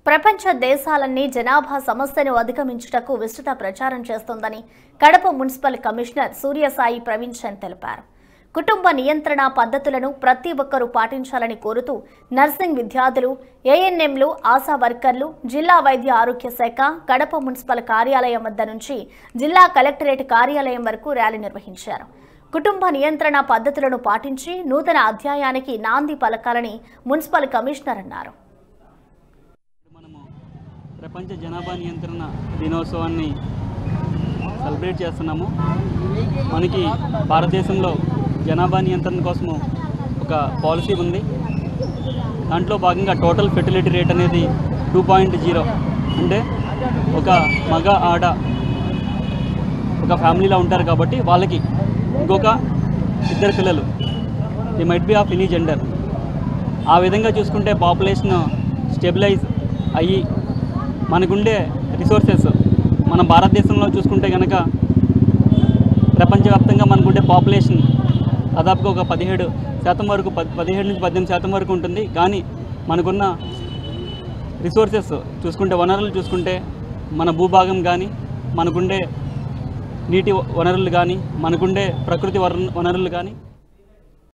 ప్రపంచ దేశాలన్నీ జనాభా సమస్యను అధిగమించుటకు విస్తృత ప్రచారం చేస్తోందని కడప మున్సిపల్ కమిషనర్ సూర్యసాయి ప్రవీణ్ చంద్ తెలిపారు కుటుంబ నియంత్రణ పద్ధతులను ప్రతి ఒక్కరూ పాటించాలని కోరుతూ నర్సింగ్ విద్యార్థులు ఏఎన్ఎంలు ఆశా వర్కర్లు జిల్లా వైద్య ఆరోగ్య శాఖ కడప మున్సిపల్ కార్యాలయం వద్ద నుంచి జిల్లా కలెక్టరేట్ కార్యాలయం వరకు ర్యాలీ నిర్వహించారు కుటుంబ నియంత్రణ పద్ధతులను పాటించి నూతన అధ్యాయానికి నాంది పలకాలని మున్సిపల్ కమిషనర్ అన్నారు మనము ప్రపంచ జనాభా నియంత్రణ దినోత్సవాన్ని సెలబ్రేట్ చేస్తున్నాము మనకి భారతదేశంలో జనాభా నియంత్రణ కోసము ఒక పాలసీ ఉంది దాంట్లో భాగంగా టోటల్ ఫెర్టిలిటీ రేట్ అనేది టూ పాయింట్ జీరో అంటే ఒక మగ ఆడ ఒక ఫ్యామిలీలో ఉంటారు కాబట్టి వాళ్ళకి ఇంకొక ఇద్దరు పిల్లలు they might be of any gender ఆ విధంగా చూసుకుంటే పాపులేషన్ స్టెబిలైజ్ అయ్యి మనకుండే రిసోర్సెస్ మన భారతదేశంలో చూసుకుంటే కనుక ప్రపంచవ్యాప్తంగా మనకుండే పాపులేషన్ దాదాపుగా ఒక పదిహేడు శాతం వరకు పది పదిహేడు నుంచి పద్దెనిమిది శాతం వరకు ఉంటుంది కానీ మనకున్న రిసోర్సెస్ చూసుకుంటే వనరులు చూసుకుంటే మన భూభాగం కానీ మనకుండే నీటి వనరులు కానీ మనకుండే ప్రకృతి వనరులు కానీ